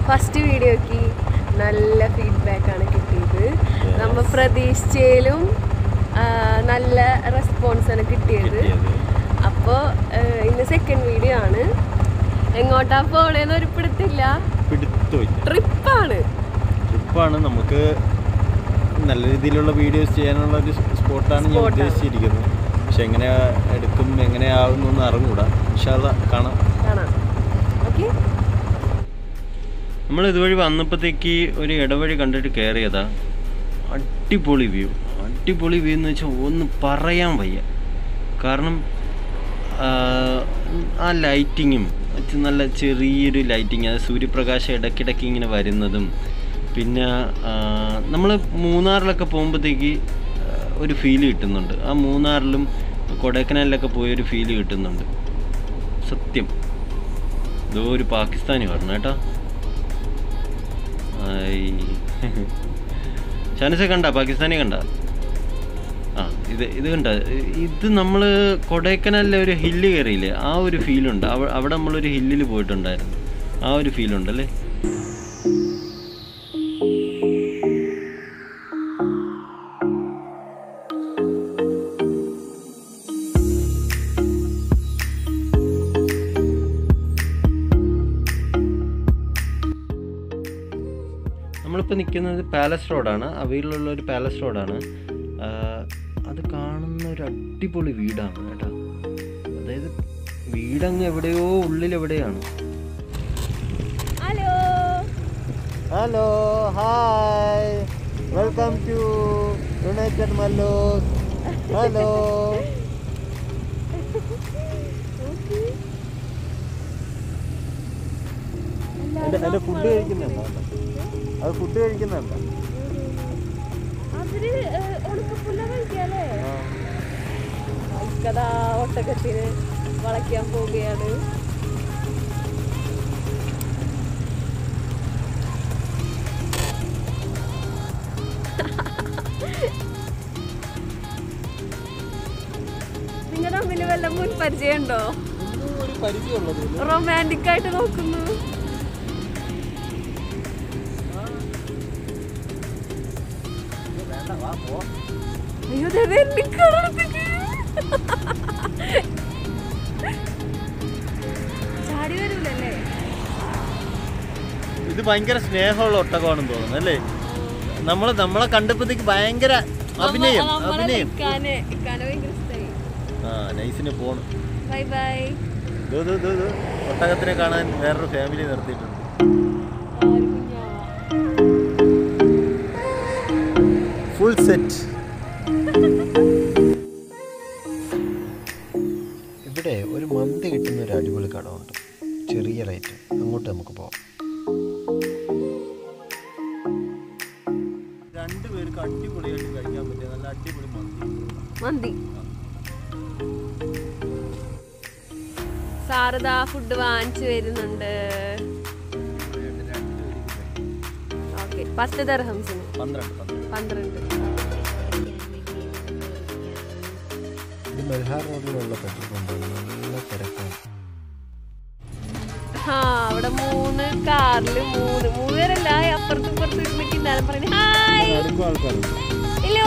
First വീഡിയോക്ക് നല്ല feedback ആണ് കിട്ടിയത് നമ്മ പ്രതീക്ഷിച്ചതിലും ആ, നല്ല റെസ്പോൺസ് ആണ് കിട്ടിയത് അപ്പോൾ ഇന്ന് സെക്കൻഡ് വീഡിയോ ആണ് എങ്ങോട്ടാ പോണേന്ന് ഒരു പിടുത്തില്ല പിടുത്തമില്ല ട്രിപ്പാണ് ട്രിപ്പാണ് നമുക്ക് നല്ല രീതിയിലുള്ള വീഡിയോസ് ചെയ്യാനുള്ള ഒരു സ്പോട്ടാണ് ഞാൻ Spot ആണ്. ഉദ്ദേശിച്ചിരിക്കുന്നത് പക്ഷെ എങ്ങനെ എടുക്കും എങ്ങനെയാവും എന്നൊന്നും അറിഞ്ഞൂടാ ഇൻഷാല്ല കാണാം കാണാം ഓക്കെ നമ്മൾ ഇതുവഴി വന്നപ്പോഴത്തേക്ക് ഒരു ഇടവഴി കണ്ടിട്ട് കയറിയതാ അടിപൊളി വ്യൂ അടിപൊളി വ്യൂ എന്ന് വെച്ചാൽ ഒന്നും പറയാൻ വയ്യ കാരണം ആ, ആ ലൈറ്റിങ്ങും നല്ല ചെറിയൊരു ലൈറ്റിങ് അത് സൂര്യപ്രകാശം ഇടയ്ക്കിടയ്ക്ക് ഇങ്ങനെ വരുന്നതും പിന്നെ നമ്മൾ മൂന്നാറിലൊക്കെ പോകുമ്പോഴത്തേക്ക് ഒരു ഫീല് കിട്ടുന്നുണ്ട് ആ മൂന്നാറിലും കൊടൈക്കനാലിലൊക്കെ പോയൊരു ഫീല് കിട്ടുന്നുണ്ട് സത്യം ഇതോ ഒരു പാകിസ്ഥാനി പറഞ്ഞു കേട്ടോ ഷാനിസ കണ്ട പാകിസ്ഥാനി കണ്ട ആ ഇത് ഇത് കണ്ട ഇത് നമ്മൾ കൊടൈക്കനാലിലെ ഒരു ഹില്ല് കയറിയില്ലേ ആ ഒരു ഫീലുണ്ട് അവ അവിടെ നമ്മളൊരു ഹില്ലിൽ പോയിട്ടുണ്ടായിരുന്നു ആ ഒരു ഫീലുണ്ട് അല്ലേ നമ്മളിപ്പോൾ നിൽക്കുന്നത് പാലസ് റോഡാണ് അവയിലുള്ള ഒരു പാലസ് റോഡാണ് ആ, അത് കാണുന്ന ഒരു അടിപൊളി വീടാണ് കേട്ടോ അതായത് വീടങ്ങ് എവിടെയോ ഉള്ളിലെവിടെയാണ് hello hello hi welcome to united മല്ലോസ് ഹലോ എൻ്റെ ഫുഡ് കഴിക്കുന്നുണ്ടോ അത് ഫുഡ് കഴിക്കുന്നുണ്ടോ അതിന് ഉണക്കപ്പുല്ല കഴിക്കാല്ലേ കഥാ ഒട്ടകത്തിന് വളയ്ക്കാൻ പോവുകയാണ് നിങ്ങൾ തമ്മിൽ വല്ല മുൻ പരിചയമുണ്ടോ ഒരു പരിചയമുള്ളത് റൊമാൻറ്റിക് ആയിട്ട് നോക്കുന്നു വേണ്ട വാ പോ അയ്യോ ദേ വരുന്നിക്കാണ് അടുത്തേക്ക്. ചാടി വരൂലല്ലേ ഇത് ഭയങ്കര സ്നേഹമുള്ള ഒട്ടകമാണെന്ന് തോന്നുന്നു അല്ലേ നമ്മൾ നമ്മളെ കണ്ടപ്പോഴത്തേക്ക് ഭയങ്കര അഭിനയം നമ്മ- നമ്മളെ അഭിനയം ഇക്കാനെ ഇക്കാനെ ഭയങ്കര ഇഷ്ടമായി ആ നൈസിന് പോണം ബൈ ബൈ ദൂ, ദൂ, ദൂ, ദൂ. ഒട്ടകത്തിനെ കാണാൻ വേറൊരു ഫാമിലി നിർത്തിയിട്ടുണ്ട് ഫുൾ സെറ്റ് ഇവിടെ ഒരു മന്തി കിട്ടുന്ന ഒരു അടിപൊളി കടമുണ്ട് ചെറിയ റേറ്റ് അങ്ങോട്ട് നമുക്ക് പോവാം രണ്ടുപേർക്ക് അടിപൊളിയായിട്ട് കഴിക്കാൻ പറ്റിയ നല്ല അടിപൊളി മന്തി മന്തി സാരദ ഫുഡ് വാങ്ങിച്ചു വരുന്നുണ്ട് ഓക്കെ പത്ത് ദർഹംസിന് പന്ത്രണ്ട് പന്ത്രണ്ട് പന്ത്രണ്ട് ഇത് മെൽഹാർ റോഡിലുള്ള പെട്രോൾ പമ്പാണ് നല്ല തിരക്കാണ് ആ അവിടെ മൂന്ന് കാറില് മൂന്ന് മൂന്ന് പേരല്ല അപ്പുറത്തും ഇപ്പുറത്തും ഇരുന്നിട്ട് ഞാൻ പറയുന്നത് ഹായ് അടുക്കും ആൾക്കാരുണ്ട് ഹലോ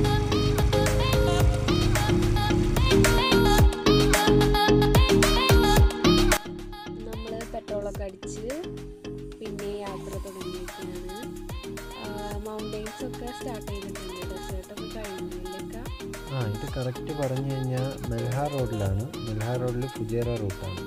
നമ്മൾ പെട്രോളൊക്കെ അടിച്ച് പിന്നെ യാത്ര തുടങ്ങിയിരിക്കുകയാണ് മൗണ്ടെയിൻസ് ഒക്കെ സ്റ്റാർട്ട് ചെയ്തിട്ടുണ്ട് ഡെസേർട്ടൊക്കെ കഴിഞ്ഞില്ലൊക്കെ ആ ഇത് കറക്റ്റ് പറഞ്ഞു കഴിഞ്ഞാൽ മെൽഹാർ റോഡിലാണ് മെൽഹാർ റോഡിൽ ഫുജേറ റൂട്ടാണ്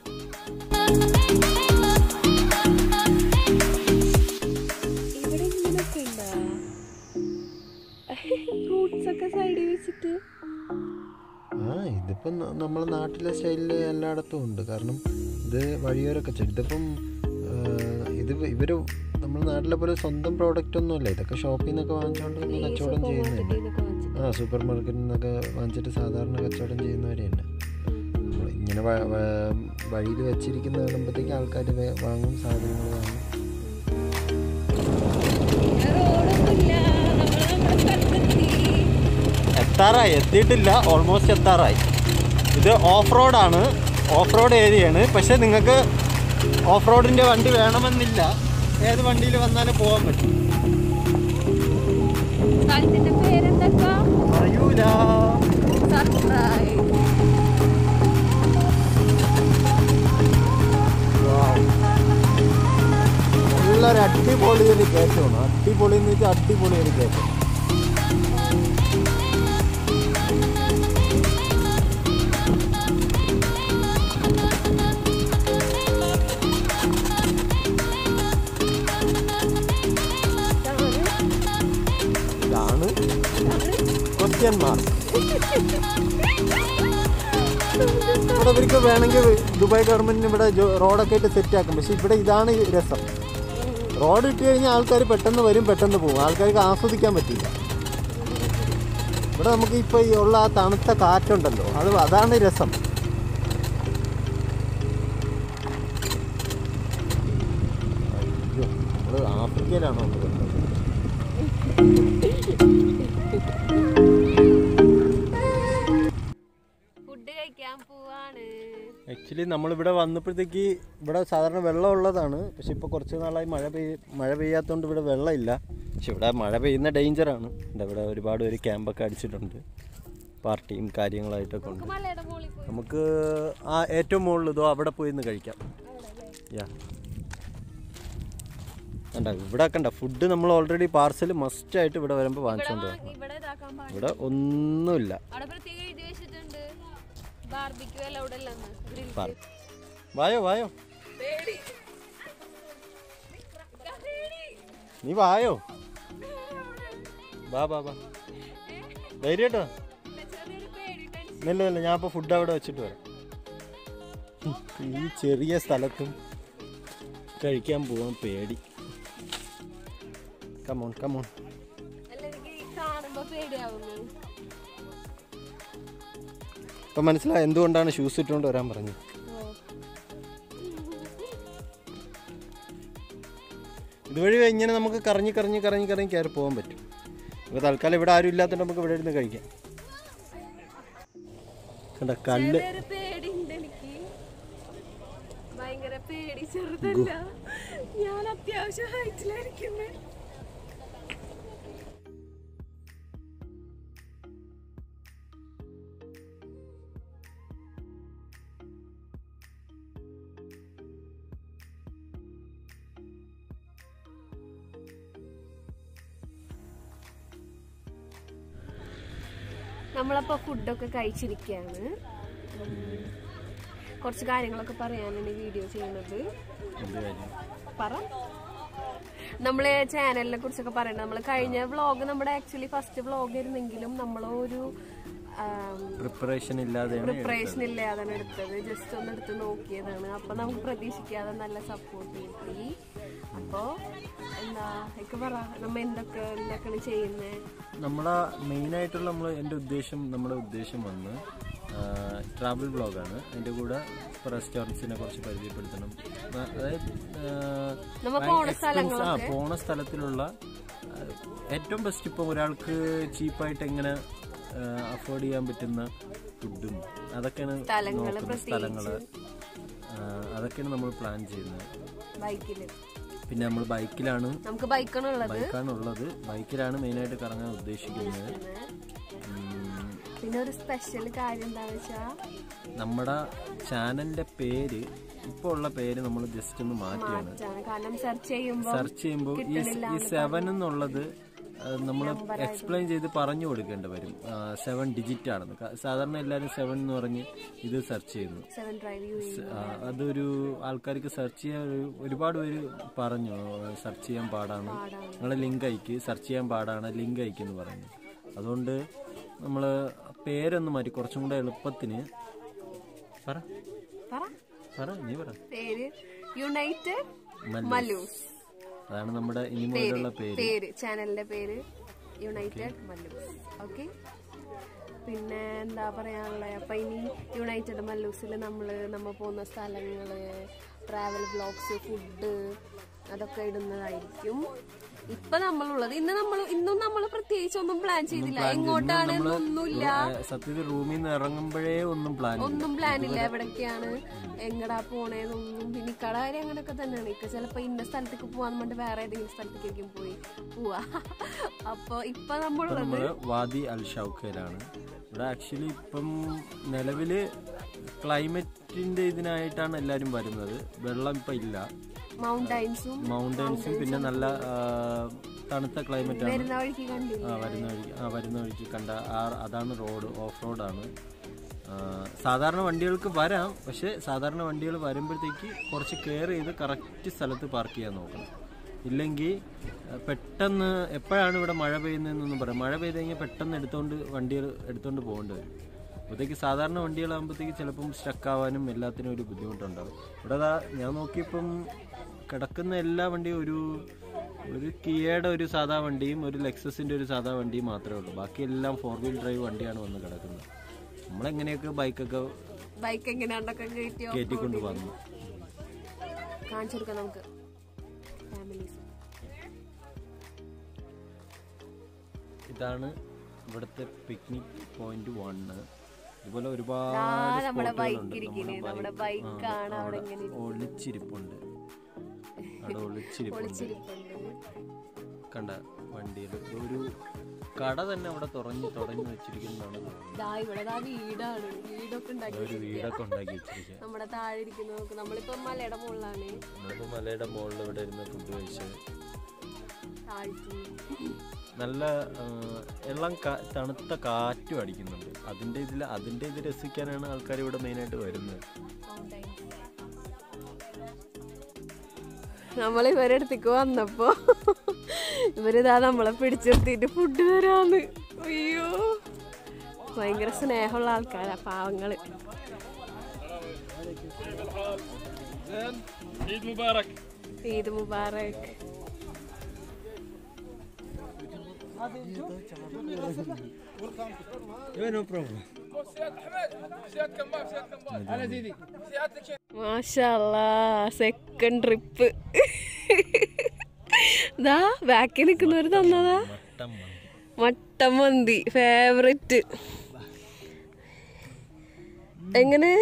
ഇവിടെ ഇങ്ങനൊക്കെ ഉണ്ടോ ഫ്രൂട്ട്സ് ഒക്കെ സൈഡിൽ വെച്ചിട്ട് ആ ഇതിപ്പം ന- നമ്മളെ നാട്ടിലെ സ്റ്റൈലിൽ എല്ലായിടത്തും ഉണ്ട് കാരണം ഇത് വഴിയോരൊക്കെ ചെയ്യും ഇതിപ്പം ആ, ഇത് ഇവർ നമ്മുടെ നാട്ടിലെ പോലെ സ്വന്തം പ്രോഡക്റ്റ് ഒന്നുമല്ല ഇതൊക്കെ ഷോപ്പിൽ നിന്നൊക്കെ വാങ്ങിച്ചുകൊണ്ട് വന്ന് കച്ചവടം ചെയ്യുന്നതന്നെ ആ സൂപ്പർ മാർക്കറ്റിൽ നിന്നൊക്കെ വാങ്ങിച്ചിട്ട് സാധാരണ കച്ചവടം ചെയ്യുന്നവരെ തന്നെ നമ്മൾ ഇങ്ങനെ വഴിയിൽ വെച്ചിരിക്കുന്ന കാണുമ്പോഴത്തേക്ക് ആൾക്കാർ വാങ്ങും സാധനങ്ങൾ വാങ്ങും എത്താറായി എത്തിയിട്ടില്ല ഓൾമോസ്റ്റ് എത്താറായി ഇത് ഓഫ് റോഡാണ് ഓഫ് റോഡ് ഏരിയയാണ് പക്ഷേ നിങ്ങൾക്ക് ഓഫ് റോഡിൻ്റെ വണ്ടി വേണമെന്നില്ല ഏത് വണ്ടിയിൽ വന്നാലും പോകാൻ പറ്റും സ്ഥലത്തിന്റെ പേരെന്തൊക്കെ അറിയൂല സർപ്രൈസ് നല്ലൊരു അടിപൊളി ഒരു കയറ്റമാണ് അടിപൊളി എന്ന് വെച്ചാൽ അടിപൊളി ഒരു കയറ്റം ഇതാണ് ക്വസ്റ്റ്യൻ മാർക്ക് ഇവിടെ ഇവർക്ക് വേണമെങ്കിൽ ദുബായ് ഗവൺമെന്റിന് ഇവിടെ ജോ- റോഡൊക്കെ ആയിട്ട് സെറ്റ് ആക്കും പക്ഷെ ഇവിടെ ഇതാണ് ഈ രസം റോഡ് ഇട്ട് കഴിഞ്ഞാൽ ആൾക്കാർ പെട്ടെന്ന് വരും പെട്ടെന്ന് പോകും ആൾക്കാർക്ക് ആസ്വദിക്കാൻ പറ്റില്ല ഇവിടെ നമുക്ക് ഇപ്പോൾ ഈ ഉള്ള ആ തണുത്ത കാറ്റുണ്ടല്ലോ അത് അതാണ് രസം അയ്യോ നമ്മൾ ആഫ്രിക്കയിലാണോ നമ്മൾ വരുന്നത് ഫുഡ് കഴിക്കാൻ പോവാണ് ആക്ച്വലി നമ്മളിവിടെ വന്നപ്പോഴത്തേക്ക് ഇവിടെ സാധാരണ വെള്ളം ഉള്ളതാണ് പക്ഷെ ഇപ്പോൾ കുറച്ച് നാളായി മഴ പെയ്യ മഴ പെയ്യാത്തതുകൊണ്ട് ഇവിടെ വെള്ളമില്ല പക്ഷെ ഇവിടെ മഴ പെയ്യുന്ന ഡേഞ്ചറാണ് ഇവിടെ ഇവിടെ ഒരുപാട് പേര് ക്യാമ്പൊക്കെ അടിച്ചിട്ടുണ്ട് പാർട്ടിയും കാര്യങ്ങളായിട്ടൊക്കെ ഉണ്ട് നമുക്ക് മലയുടെ മുകളിൽ പോയി നമുക്ക് ആ ഏറ്റവും മുകളിൽ ഇതോ അവിടെ പോയി നിന്ന് കഴിക്കാം യാ കണ്ട ഇവിടെ കണ്ട ഫുഡ് നമ്മൾ ഓൾറെഡി പാർസൽ മസ്റ്റായിട്ട് ഇവിടെ വരുമ്പോൾ വാങ്ങിച്ചുകൊണ്ട് പോകാം ഇവിടെ ഇതാക്കാൻ പാടില്ല ഇവിടെ ഒന്നുമില്ല അവിടെ പ്രത്യേകം എഴുതി വെച്ചിട്ടുണ്ട് ബാർബിക്യൂ അലൗഡ് അല്ലെന്ന് Grill പറ വായോ വായോ പേടി നീ വായോ വാ വാ വാ ധൈര്യട്ടോ ചെറിയൊരു പേടി ടെൻഷൻ ഇല്ല ഇല്ല ഞാൻ ഇപ്പോൾ ഫുഡ് അവിടെ വെച്ചിട്ട് വരാം ഈ ചെറിയ സ്ഥലത്തും കഴിക്കാൻ പോവാൻ പേടി കമോൺ കമോൺ അല്ല എനിക്ക് കാണുമ്പോ പേടിയാവുന്നു ഇപ്പം മനസ്സിലായി എന്തുകൊണ്ടാണ് ഷൂസ് ഇട്ടുകൊണ്ട് വരാൻ പറഞ്ഞത് ഇതുവഴി ഇങ്ങനെ നമുക്ക് കറങ്ങി കറങ്ങി കറങ്ങി കറങ്ങി കയറി പോകാൻ പറ്റും നമുക്ക് തൽക്കാലം ഇവിടെ ആരും ഇല്ലാത്തതുകൊണ്ട് നമുക്ക് ഇവിടെ ഇരുന്ന് കഴിക്കാം കണ്ട കല്ല് ചെറിയൊരു പേടിയുണ്ട് എനിക്ക് ഭയങ്കര പേടി ചെറുതല്ല ഞാൻ അത്യാവശ്യം ഹൈറ്റിലായിരിക്കുന്നത് നമ്മളപ്പോൾ ഫുഡൊക്കെ കഴിച്ചിരിക്കുകയാണ് ഉം. കുറച്ച് കാര്യങ്ങളൊക്കെ പറയാനാണ് വീഡിയോ ചെയ്യുന്നത് എന്ത് കാര്യം പറ നമ്മള് ചാനലിനെ കുറിച്ചൊക്കെ പറയണ്ട നമ്മൾ കഴിഞ്ഞ വ്ളോഗ് നമ്മുടെ ആക്ച്വലി ഫസ്റ്റ് വ്ളോഗ് ആയിരുന്നെങ്കിലും നമ്മൾ ഒരു പ്രിപ്പറേഷൻ ഇല്ലാതെയാണ് പ്രിപ്പറേഷൻ ഇല്ലാതാണ് എടുത്തത് ജസ്റ്റ് ഒന്ന് എടുത്ത് നോക്കിയതാണ് അപ്പൊ നമുക്ക് പ്രതീക്ഷിക്കാതെ നല്ല സപ്പോർട്ട് കിട്ടി അപ്പോ എന്താ ഒക്കെ പറ നമ്മ എന്തൊക്കെ എന്തൊക്കെയാണ് ചെയ്യുന്നത് നമ്മളെ മെയിനായിട്ടുള്ള നമ്മൾ എൻ്റെ ഉദ്ദേശം നമ്മുടെ ഉദ്ദേശം വന്ന് ട്രാവൽ ബ്ലോഗാണ് അതിൻ്റെ കൂടെ റെസ്റ്റോറൻറ്റ്സിനെ കുറിച്ച് പരിചയപ്പെടുത്തണം ആ, അതായത് ആ, നമ്മ ഭയ- പോണ expense- ആ പോണ സ്ഥലത്തിലുള്ള ആ, ഏറ്റവും ബെസ്റ്റ് ഇപ്പോൾ ഒരാൾക്ക് ചീപ്പായിട്ട് എങ്ങനെ അഫോർഡ് ചെയ്യാൻ പറ്റുന്ന ഫുഡും അതൊക്കെയാണ് സ്ഥലങ്ങള് നോക്കുന്നത് സ്ഥലങ്ങൾ അതൊക്കെയാണ് നമ്മൾ പ്ലാൻ ചെയ്യുന്നത് ബൈക്കില് പിന്നെ നമ്മൾ ബൈക്കിലാണ് നമുക്ക് ബൈക്കാണ് ഉള്ളത് ബൈക്കാണ് ഉള്ളത് ബൈക്കിലാണ് മെയിനായിട്ട് കറങ്ങാൻ ഉദ്ദേശിക്കുന്നത് ഉം, പിന്നെ ഒരു സ്പെഷ്യൽ കാര്യം എന്താന്ന് വെച്ചാ നമ്മുടെ ചാനലിന്റെ പേര് ഇപ്പോൾ ഉള്ള പേര് നമ്മൾ ജസ്റ്റ് ഒന്ന് മാറ്റിയാണ് മാറ്റാണ് കാരണം സെർച്ച് ചെയ്യുമ്പോ സെർച്ച് ചെയ്യുമ്പോൾ ഈ ഈ സെവൻ എന്നുള്ളത് നമ്മൾ എക്സ്പ്ലെയിൻ ചെയ്ത് പറഞ്ഞു കൊടുക്കേണ്ടി വരും സെവൻ ഡിജിറ്റ് ആണെന്ന് ക- സാധാരണ എല്ലാവരും സെവൻ എന്ന് പറഞ്ഞ് ഇത് സെർച്ച് ചെയ്യുന്നു സെവൻ ഡ്രൈവ് യു ആ, അതൊരു ആൾക്കാർക്ക് സെർച്ച് ചെയ്യാൻ ഒരു- ഒരുപാട് പേര് പറഞ്ഞു സെർച്ച് ചെയ്യാൻ പാടാണ് നിങ്ങളെ ലിങ്ക് അയക്ക് സെർച്ച് ചെയ്യാൻ പാടാണ് ലിങ്ക് അയക്കെന്ന് പറഞ്ഞു അതുകൊണ്ട് നമ്മൾ പേരൊന്ന് മാറ്റി കുറച്ചും കൂടെ എളുപ്പത്തിന് പറ പറ പറ നീ പറ പേര് യുണൈറ്റഡ് മല്ലൂസ്. മല്ലൂസ് അതാണ് നമ്മുടെ ഇനി മുതലുള്ള പേര് പേര് ചാനലിന്റെ പേര് യുണൈറ്റഡ് മല്ലൂസ് ഓക്കെ പിന്നെ എന്താ പറയാനുള്ളത് അപ്പൊ ഇനി യുണൈറ്റഡ് മല്ലൂസിൽ നമ്മള് നമ്മ പോകുന്ന സ്ഥലങ്ങള് ട്രാവൽ ബ്ലോഗ്സ് ഫുഡ് അതൊക്കെ ഇടുന്നതായിരിക്കും ഇപ്പൊ നമ്മളുള്ളത് ഇന്ന് നമ്മൾ ഇന്നും നമ്മൾ പ്രത്യേകിച്ച് ഒന്നും പ്ലാൻ ചെയ്തില്ല എങ്ങോട്ടാണ് ഒന്നുമില്ല സത്യത്തിൽ റൂമിൽ നിന്ന് ഇറങ്ങുമ്പോഴേ ഒന്നും പ്ലാൻ ഒന്നും പ്ലാൻ ഇല്ല എവിടൊക്കെയാണ് എങ്ങടാ പോണേന്നൊന്നും പിന്നെ ഇക്കട കാര്യം അങ്ങനെയൊക്കെ തന്നെയാണ് ഇക്ക ചിലപ്പോ ഇന്ന സ്ഥലത്തേക്ക് പോവാന്ന് പറഞ്ഞിട്ട് വേറെ ഏതെങ്കിലും സ്ഥലത്തേക്കായിരിക്കും പോയി പോവാ അപ്പൊ ഇപ്പൊ നമ്മളുള്ളത് നമ്മള് വാദി അൽ ഷൗക്കയിലാണ് ഇവിടെ ആക്ച്വലി ഇപ്പം നിലവില് ക്ലൈമറ്റിന്റെ ഇതിനായിട്ടാണ് എല്ലാരും വരുന്നത് വെള്ളം ഇപ്പൊ ഇല്ല മൗണ്ടൈൻസും മൗണ്ടൻസും പിന്നെ നല്ല ആ, തണുത്ത ക്ലൈമറ്റ് ആണ് വരുന്ന വഴിക്ക് കണ്ടില്ല ആ വരുന്ന വഴിക്ക് ആ വരുന്ന വഴിക്ക് കണ്ട ആ അതാണ് റോഡ് ഓഫ് റോഡാണ് സാധാരണ വണ്ടികൾക്ക് വരാം പക്ഷെ സാധാരണ വണ്ടികൾ വരുമ്പോഴത്തേക്ക് കുറച്ച് കെയർ ചെയ്ത് കറക്റ്റ് സ്ഥലത്ത് പാർക്ക് ചെയ്യാൻ നോക്കണം ഇല്ലെങ്കിൽ ആ, പെട്ടെന്ന് എപ്പോഴാണ് ഇവിടെ മഴ പെയ്യുന്നതെന്നൊന്നും പറയാം മഴ പെയ്ത് കഴിഞ്ഞാൽ പെട്ടെന്ന് എടുത്തോണ്ട് വണ്ടികൾ എടുത്തോണ്ട് പോകേണ്ടി വരും അപ്പോഴത്തേക്ക് സാധാരണ വണ്ടികളാകുമ്പോഴത്തേക്ക് ചിലപ്പം സ്റ്റക്ക് ആവാനും എല്ലാത്തിനും ഒരു ബുദ്ധിമുട്ടുണ്ടാകും ഇവിടെ ദാ ഞാൻ നോക്കിയപ്പം കിടക്കുന്ന എല്ലാ വണ്ടിയും ഒരു ഒരു കിയയുടെ ഒരു സാധാ വണ്ടിയും ഒരു ലെക്സസിന്റെ ഒരു സാധാ വണ്ടിയും മാത്രമേ ഉള്ളൂ ബാക്കി എല്ലാം ഫോർ വീൽ ഡ്രൈവ് വണ്ടിയാണ് വന്ന് കിടക്കുന്നത് നമ്മളെങ്ങനെയൊക്കെ ബൈക്കൊക്കെ ബൈക്ക് എങ്ങനെയാണ്ടൊക്കെ കയറ്റിയോ കയറ്റിക്കൊണ്ട് വന്നു കാണിച്ചു കൊടുക്കാം നമുക്ക് ഫാമിലീസ് ഇതാണ് ഇവിടുത്തെ പിക്നിക് പോയിന്റ് വണ്ണ് ഇതുപോലെ ഒരുപാട് ആ നമ്മുടെ spot ബൈക്ക് കളുണ്ട്. ഇരിക്കുന്നത് നമ്മുടെ നമ്മുടെ bike- ആ, ബൈക്കാണ് അവിടെ അവിടെ ഇങ്ങനെ ഒളിച്ചിരിപ്പുണ്ട് അവിടെ ഒളിച്ചിരിപ്പുണ്ട് ഇരിപ്പുണ്ട് കണ്ട വണ്ടിയിൽ ഒരു കട തന്നെ അവിടെ തുറഞ്ഞ് തുടങ്ങി വെച്ചിരിക്കുന്നതാണ് തോന്നുന്നത്. ദാ ഇവിടെ ദാ വീടാണ് വീടൊക്കെ ഉണ്ടാക്കി ഒരു വീടൊക്കെ ഉണ്ടാക്കി വെച്ചിരിക്കുക നമ്മുടെ താഴെ ഇരിക്കുന്ന നോക്ക് നമ്മളിപ്പോ മലയുടെ മുകളിലാണ് നമ്മളിപ്പോ മലയുടെ മുകളിൽ ഇവിടെ ഇരുന്ന് ഫുഡ് കഴിച്ച് താഴ്ത്തു നല്ല ആ, ഇളം കാ തണുത്ത കാറ്റും അടിക്കുന്നുണ്ട് അതിന്റെ ഇതിൽ അതിന്റെ ഇത് രസിക്കാനാണ് ആൾക്കാർ ഇവിടെ മെയിനായിട്ട് വരുന്നത് നമ്മൾ ഇവരുടെ അടുത്തേക്ക് വന്നപ്പോ ഇവരിതാ നമ്മളെ പിടിച്ചിർത്തിട്ട് ഫുഡ് തരാന്ന് അയ്യോ ഭയങ്കര സ്നേഹമുള്ള ആൾക്കാരാ പാവങ്ങള് عيد مبارك ഈദ് മുബാറക് سيادة كمام سيادة كمام هلا سيدي سيادتك മാഷല്ല സെക്കൻഡ് ട്രിപ്പ് ദാ ബാക്കിൽ നിൽക്കുന്നവര് തന്നതാ മട്ടം മന്തി. മട്ടൻ മന്തി ഫേവററ്റ് എങ്ങനെ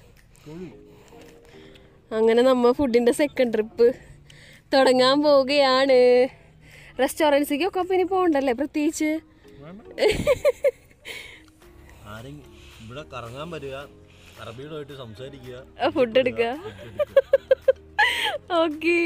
അങ്ങനെ നമ്മ ഫുഡിന്റെ സെക്കൻഡ് ട്രിപ്പ് തുടങ്ങാൻ പോവുകയാണ് റെസ്റ്റോറൻറ്റ്സിക്കൊക്കെ അപ്പം ഇനി പോകണ്ടല്ലേ പ്രത്യേകിച്ച് ആരെങ്കിലും ഇവിടെ കറങ്ങാൻ വരിക അറബികളുമായിട്ട് സംസാരിക്കുക ഫുഡ് എടുക്കുക ഓക്കെ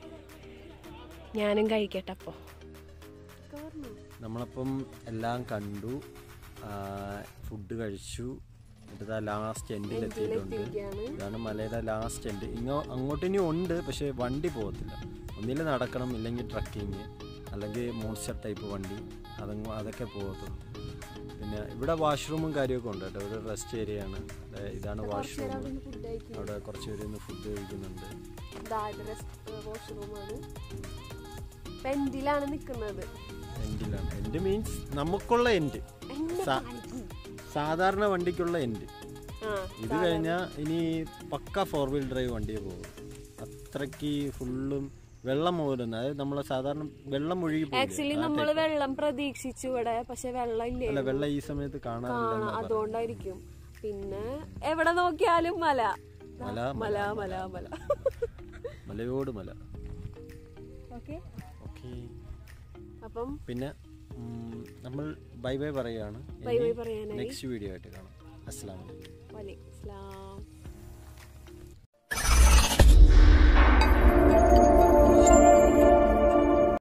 ഞാനും കഴിക്കട്ടെ അപ്പോ നമ്മളപ്പം എല്ലാം കണ്ടു ഫുഡ് കഴിച്ചു എന്നിട്ട് ലാസ്റ്റ് എൻഡിൽ എത്തിയിട്ടുണ്ട് ഇതാണ് മലയുടെ ലാസ്റ്റ് എൻഡ് ഇങ്ങോ അങ്ങോട്ട് ഇനി ഉണ്ട് പക്ഷേ വണ്ടി പോകത്തില്ല ഒന്നിൽ നടക്കണം ഇല്ലെങ്കിൽ ട്രക്കിങ് അല്ലെങ്കിൽ മോൺസ്റ്റർ ടൈപ്പ് വണ്ടി അതങ്ങ് അതൊക്കെ പോകത്തുള്ളൂ പിന്നെ ഇവിടെ വാഷ്റൂമും കാര്യമൊക്കെ ഉണ്ട് കേട്ടോ ഇവിടെ റെസ്റ്റ് ഏരിയ ആണ് ദേ ഇതാണ് വാഷ്റൂം അവിടെ കുറച്ച് പേര് ഇന്ന് ഫുഡ് കഴിക്കുന്നുണ്ട് വാഷ്റൂമാണ് പെൻഡിലാണ് നിൽക്കുന്നത് എൻഡിലാണ് എൻഡ് മീൻസ് നമുക്കുള്ള എൻഡ് സാധാരണ വണ്ടിക്കുള്ള എൻഡ് ആ ഇത് കഴിഞ്ഞാൽ ഇനി പക്ക ഫോർ വീൽ ഡ്രൈവ് വണ്ടിയെ പോകും അത്രയ്ക്ക് ഫുള്ളും വെള്ളം മൂടുന്ന അതായത് നമ്മളെ സാധാരണ വെള്ളം ഒഴുകി പോകും ആക്ച്വലി നമ്മൾ വെള്ളം പ്രതീക്ഷിച്ചു ഇവിടെ പക്ഷെ വെള്ളം ഇല്ലേ അല്ല വെള്ളം ഈ സമയത്ത് കാണാറില്ല ആ, അതുകൊണ്ടായിരിക്കും പിന്നെ എവിടെ നോക്കിയാലും മല മല മല മല മല മലയോട് മല ഓക്കെ ഓക്കെ അപ്പം പിന്നെ ഉം, നമ്മൾ ബൈ ബൈ പറയുകയാണ് ബൈ ബൈ പറയാനായി നെക്സ്റ്റ് വീഡിയോ ആയിട്ട് കാണാം അസ്സാം വലൈക്കും വലൈക്കും സ്ലാം